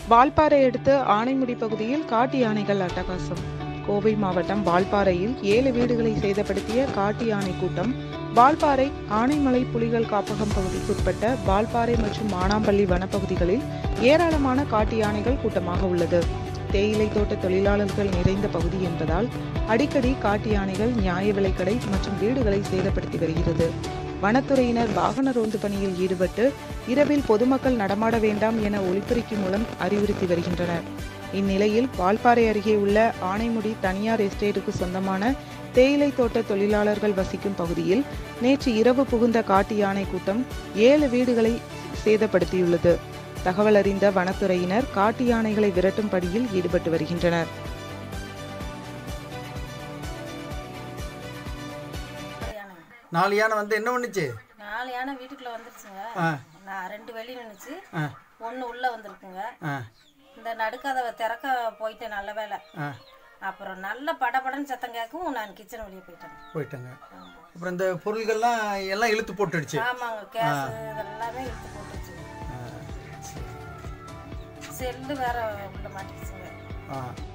வால்பாறை அடுத்த ஆனைமுடி பகுதியில் காட்டு யானைகள் அட்டகாசம் கோவை மாவட்டம் வால்பாறையில் ஏழு வீடுகளை சேதப்படுத்திய காட்டு யானை கூட்டம் வால்பாறை ஆனைமலை புலிகள் காப்பகம் பகுதிக்குட்பட்ட வால்பாறை மற்றும் மானாம்பள்ளி வனப்பகுதிகளில் ஏராளமான காட்டு யானைகள் கூட்டமாக உள்ளது தேயிலை தோட்ட தொழிலாளர்கள் நிறைந்த பகுதி என்பதால் அடிக்கடி காட்டு யானைகள் நியாய விலைக்கடை மற்றும் வீடுகளை சேதப்படுத்தி வருகிறது வனத்துறையினர் வாகன ரோந்து பணியில் ஈடுபட்டு இரவில் பொதுமக்கள் நடமாட வேண்டாம் என ஒலிபெருக்கி மூலம் அறிவுறுத்தி வருகின்றனர் இந்நிலையில் வால்பாறை அருகே உள்ள ஆனைமுடி தனியார் எஸ்டேட்டுக்கு சொந்தமான தேயிலை தோட்ட தொழிலாளர்கள் வசிக்கும் பகுதியில் நேற்று இரவு புகுந்த காட்டு யானை கூட்டம் ஏழு வீடுகளை சேதப்படுத்தியுள்ளது தகவல் அறிந்த வனத்துறையினர் காட்டு யானைகளை விரட்டும் பணியில் ஈடுபட்டு வருகின்றனர் யானை நாலு யானை வந்து என்ன பண்ணுச்சு நாலு யானை வீட்டுக்குள்ள வந்துருச்சுங்க ஆ நான் ரெண்டு வெளியே நின்றுச்சு ஆ ஒன்று உள்ளே வந்திருக்குங்க ஆ இந்த நடுக்கதவை திறக்க போயிட்டேன் நல்ல வேலை ஆ அப்புறம் நல்ல படபடன்னு சத்தம் கேட்கவும் நான் கிச்சன் வெளியே போயிட்டேன் போயிட்டாங்க அப்புறம் இந்த பொருள்கள்லாம் எல்லாம் இழுத்து போட்டுடுச்சு ஆமாங்க கேஸ் இதெல்லாமே இழுத்து போட்டுச்சு ஆ, சரி. செல்லு வேற உள்ள மாட்டிக்கிச்சுங்க ஆ